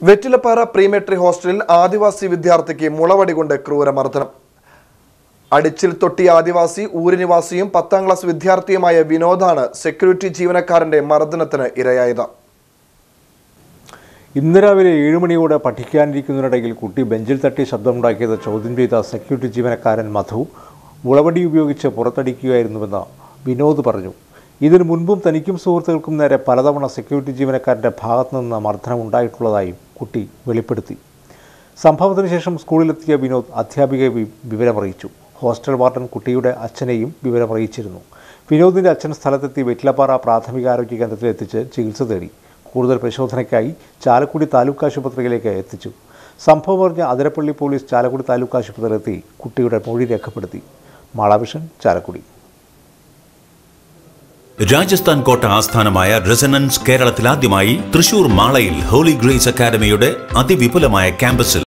വെറ്റിലപ്പാറ പ്രീമെട്രി ഹോസ്റ്റലിൽ ആദിവാസി വിദ്യാർത്ഥിക്ക് മുളവടി കൊണ്ട് ക്രൂരമർദ്ദനം അടിച്ചിൽ തൊട്ടി ആദിവാസി ഊരുനിവാസിയും പത്താം ക്ലാസ് വിദ്യാർത്ഥിയുമായ വിനോദാണ് സെക്യൂരിറ്റി ജീവനക്കാരന്റെ മർദ്ദനത്തിന് ഇരയായത് ഇന്ന് രാവിലെ ഏഴ് മണിയോടെ പഠിക്കാനിരിക്കുന്നതിനിടയിൽ കുട്ടി ബെഞ്ചിൽ തട്ടി ശബ്ദമുണ്ടാക്കിയത് ചോദ്യം ചെയ്ത സെക്യൂരിറ്റി ജീവനക്കാരൻ മധു മുളവടി ഉപയോഗിച്ച് പുറത്തടിക്കുകയായിരുന്നുവെന്ന് വിനോദ് പറഞ്ഞു ഇതിനു മുൻപും തനിക്കും സുഹൃത്തുക്കൾക്കും നേരെ പലതവണ സെക്യൂരിറ്റി ജീവനക്കാരൻ്റെ ഭാഗത്തു നിന്ന് മർദ്ദനം ഉണ്ടായിട്ടുള്ളതായും കുട്ടി വെളിപ്പെടുത്തി സംഭവത്തിന് ശേഷം സ്കൂളിലെത്തിയ വിനോദ് അധ്യാപികയെ വി- വിവരമറിയിച്ചു ഹോസ്റ്റൽ വാർഡൻ കുട്ടിയുടെ അച്ഛനെയും വിവരമറിയിച്ചിരുന്നു വിനോദിൻ്റെ അച്ഛൻ സ്ഥലത്തെത്തി വെറ്റിലപ്പാറ പ്രാഥമികാരോഗ്യ കേന്ദ്രത്തിൽ എത്തിച്ച് ചികിത്സ തേടി കൂടുതൽ പരിശോധനയ്ക്കായി ചാലക്കുടി താലൂക്ക് ആശുപത്രിയിലേക്ക് എത്തിച്ചു സംഭവം അറിഞ്ഞ അതിരപ്പള്ളി പോലീസ് ചാലക്കുടി താലൂക്ക് ആശുപത്രിയിലെത്തി കുട്ടിയുടെ മൊഴി രേഖപ്പെടുത്തി മാളാവിഷൻ ചാലക്കുടി രാജസ്ഥാൻ കോട്ട ആസ്ഥാനമായ റെസനൻസ് കേരളത്തിൽ ആദ്യമായി തൃശൂർ മാളയിൽ ഹോളി ഗ്രേസ് അക്കാദമിയുടെ അതിവിപുലമായ ക്യാമ്പസിൽ